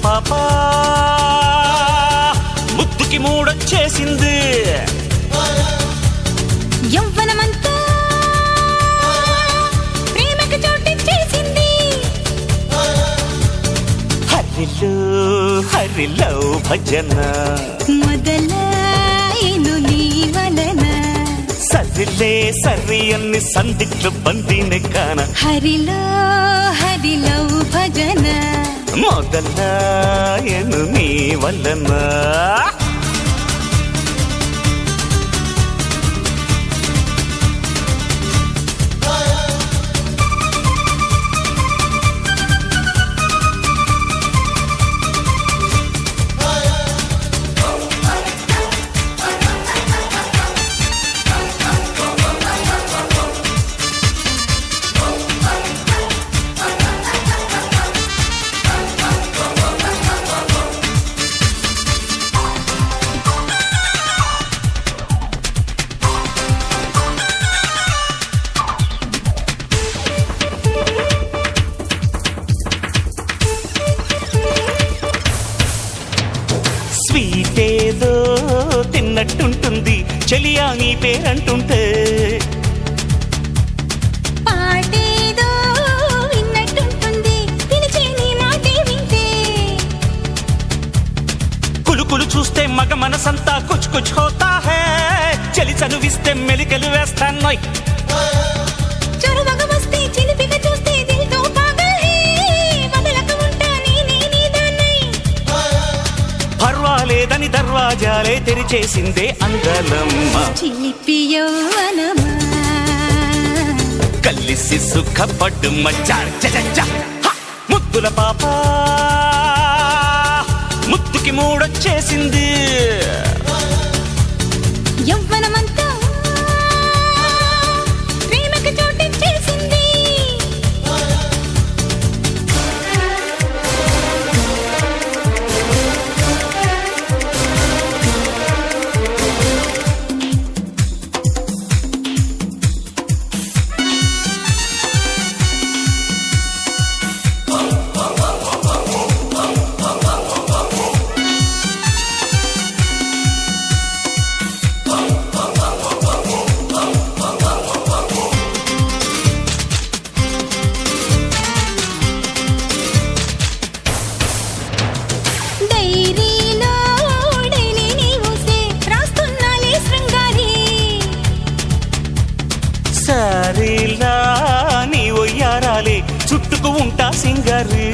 పాప ముద్దుకి మూడొచ్చేసింది యవ్వనమంతా ప్రేమకు చోటిచ్చేసింది హరిలో హరిలో భజన మొదలాయను నీ వలన సరిలే సరి అన్ని సందిట్లు బందిని కాన హరిలో హరిలో భజన మొదలాయను నీ వలన స్వీట్ ఏదో తిన్నట్టుంటుంది చెలియా నీ పేరంటుంటే పాటేదో విన్నట్టుంటుంది పిలిచే నీ మాటే వింటే కులుకులు చూస్తే మగ మనసంతా కుచ్ కుచ్ హోతా హే చలి చనువిస్తే మెలికలు వేస్తాన్నోయ్ చొరవగ వస్తే చిలిపిగా చూస్తే దిల్తో పాగల్ హే వదలక ఉంటా నేనే నీ దాన్నై పర్వాలేదని దర్వాజాలే తెరిచేసిందే అందలమ్మ చిలిపి యౌవనమా కలిసి సుఖపడ్డు మచ్చా ముద్దుల పాప ముద్దుకి మూడొచ్చేసింది యవ్వనమంతా ప్రేమకు చోటిచ్చేసింది డైరీలో డైలీ నీవుసే రాస్తున్నాలే శృంగారి సరేలా నీ ఒయ్యారాలే చుట్టుకు ఉంటా సింగారు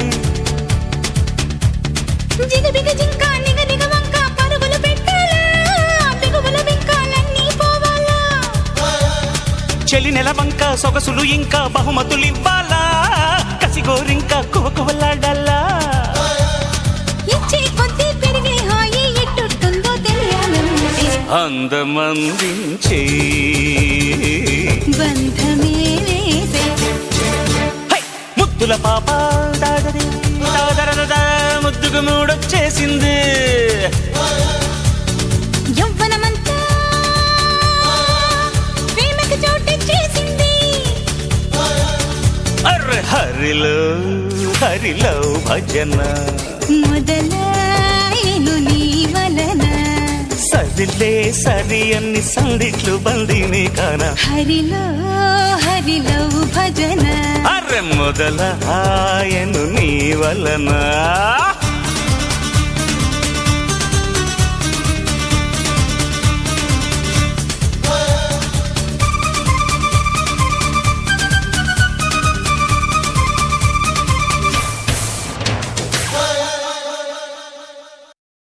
జిగబిగ జింక నిగ నిగ వంక పరుగులు పెట్టాలా బిగువుల బింకాలన్నీ పోవాలా చెలి నెలవంక సొగసులు ఇంకా బహుమతులు ఇవ్వాలా కసిగోరింకా కువకువలాడాలా ఇచ్చే కొద్దీ పెరిగే హాయి ఎట్టుంటుందో తెలియాలంటే అందమందించే బంధమే వేసే హై! ముద్దుల పాప దాదరి దాదరదదా ముద్దుకు మూడొచ్చేసింది యవ్వనమంతా ప్రేమకు చోటిచ్చేసింది అర్రె హరిలో హరిలో భజన మొదలాయను నీ వలన సరిలే సరి అన్ని సందిట్లు బందిని కాన హరిలో హరిలో భజన అర్రె మొదల ఆయను నీ వలన